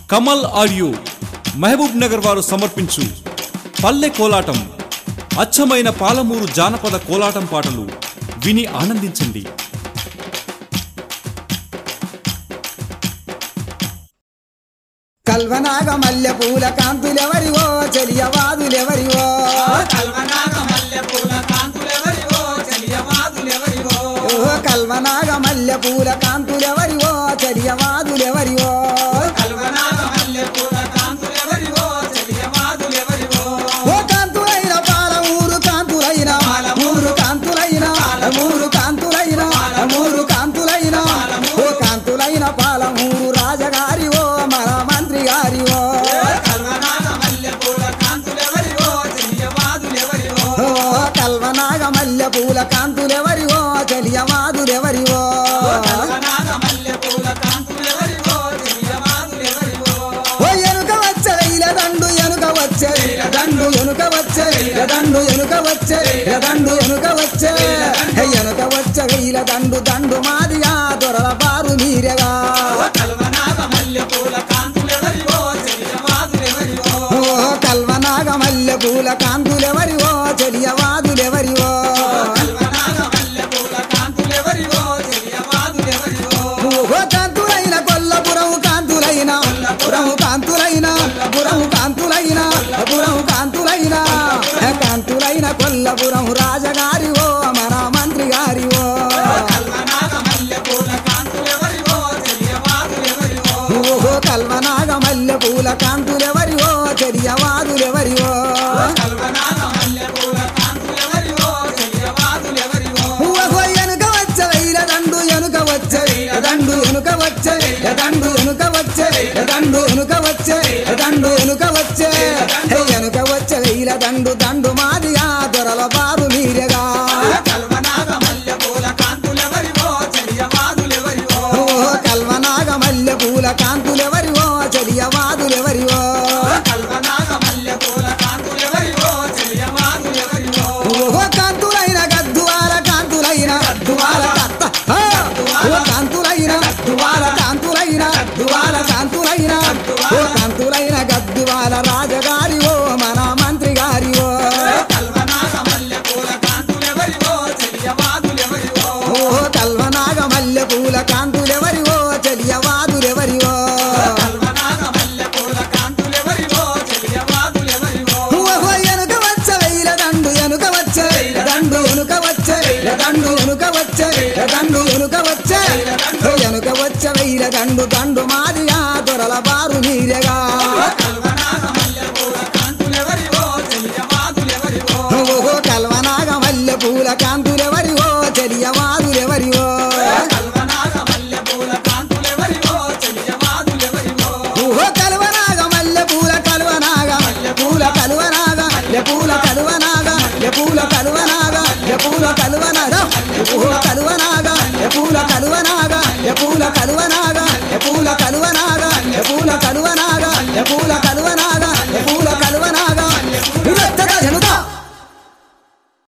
Kamal audio Mahabub Nagar వారు సమర్పించు పల్లె కోలాటం అచ్చమైన పాలమూరు జానపద కోలాటం పాటలు విని ఆనందించండి కల్వనాగ మల్లె పూల కాంతులెవరివో చెలియవాదులెవరివో కల్వనాగ మల్లె పూల కాంతులెవరివో చెలియవాదులెవరివో ఓ కల్వనాగ మల్లె పూల కాంతులెవరివో చెలియవాదులెవరివో కల్వనాగ మల్లె పూల కాంతులెవరివో చెలియవాదులెవరివో ఓ కాంతులైన పాలమూరు కాంతులైన మూరు కాంతులైన మూరు కాంతులైన మూరు కాంతులైన ఓ కాంతులైన పాలమూరు రాజగారివో మన మంత్రి గారివో కల్వనాగ మల్లె పూల కాంతులెవరివో చెలియవాదులెవరివో ఓ కల్వనాగ మల్లె పూల కాంతులెవరివో చెలియవాదులెవరివో కల్వనాగ మల్లె పూల కాంతులెవరివో చెలియవాదులెవరివో ఓ ఎనుక వచ్చే ఇల దండు ఎనుక వచ్చే దండు ఎనుక వచ్చే దండు ఎనుక వచ్చే దండు ఎనుక వచ్చే హే, ఎనుక వచ్చే ఇల దండు దండు మాదిగా దొరల బారు మీరెగా కల్వనాగ మల్లె పూల కాంతులెవరివో చెలియవాదులెవరివో ఓ కల్వనాగ మల్లె పూల కాంతులెవరివో చెలియవాదులెవరివో కల్వనాగ మల్లె పూల కాంతులెవరివో చెలియవాదులెవరివో ఓ కాంతులైన కొల్లపురం కాంతులైన పురం కాంతులైన పురం కాంతులైన పురం కాంతులైన కాంతులైన కొల్లపురం రాజగారివో మన మంత్రి గారివో కల్వనాగ మల్లె పూల కాంతులెవరివో చెలియవాదులెవరివో ఓహో కల్వనాగ మల్లె పూల కాంతులెవరివో చెరియవాదులెవరివో కల్వనాగ మల్లె పూల కాంతులెవరివో చెలియవాదులెవరివో ఓహో ఎనుక వచ్చే వైల దండు ఎనుక వచ్చే దండు ఎనుక వచ్చే దండు ఎనుక వచ్చే దండు ఎనుక వచ్చే దండు ఎనుక వచ్చే హే, ఎనుక వచ్చే వైల దండు దండు మాదిగా దొరల బారు మీరెగా కల్వనాగ మల్లె పూల కాంతులెవరివో చెలియవాదులెవరివో ఓహో కల్వనాగ మల్లె పూల కాంతులెవరివో చెరియవాదులెవరివో కల్వనాగ మల్లె పూల కాంతులెవరివో చెలియవాదులెవరివో ఓహో కాంతులైన గద్దువాల కాంతులైన గద్దువాల కత్త ఆ! ఓ కాంతులైన గద్దువాల కాంతులైన గద్దువాల కాంతులైన ఓ కాంతులైన గద్దువాల రాజగారి ఓ మన మంత్రి గారి ఓ కల్వనాగ మల్లె పూల కాంతులెవరివో చెలియవాదులెవరివో ఓ కల్వనాగ మల్లె పూల కాంతులెవరివో చెలియవాదులెవరివో కల్వనాగ మల్లె పూల కాంతులెవరివో చెలియవాదులెవరివో ఓహో ఎనుక వచ్చే వైల దండు ఎనుక వచ్చే దండు ఎనుక వచ్చే దండు ఎనుక వచ్చే దండు ఎనుక వచ్చే ఎనుక వచ్చే వైల దండు దండు మాదిగా దొరల బారు మీరెగా కల్వనాగ మల్లె పూల కాంతులెవరివో చెలియవాదులెవరివో ఓహో కల్వనాగ మల్లె పూల కాంతులెవరివో చెరియవాదులెవరివో కల్వనాగ మల్లె పూల కాంతులెవరివో చెలియవాదులెవరివో ఓహో కల్వనాగ మల్లె పూల కల్వనాగ మల్లె పూల కలువనాగ మల్లె పూల కలువనాగ మల్లె పూల కలువనాగ మల్లె పూల కలువనాగ ఓహో కలువనాగ మల్లె పూల కలువనాగ మల్లె పూల కలువనాగ మల్లె పూల కలువనాగ మల్లె పూల కలువనాగ మల్లె పూల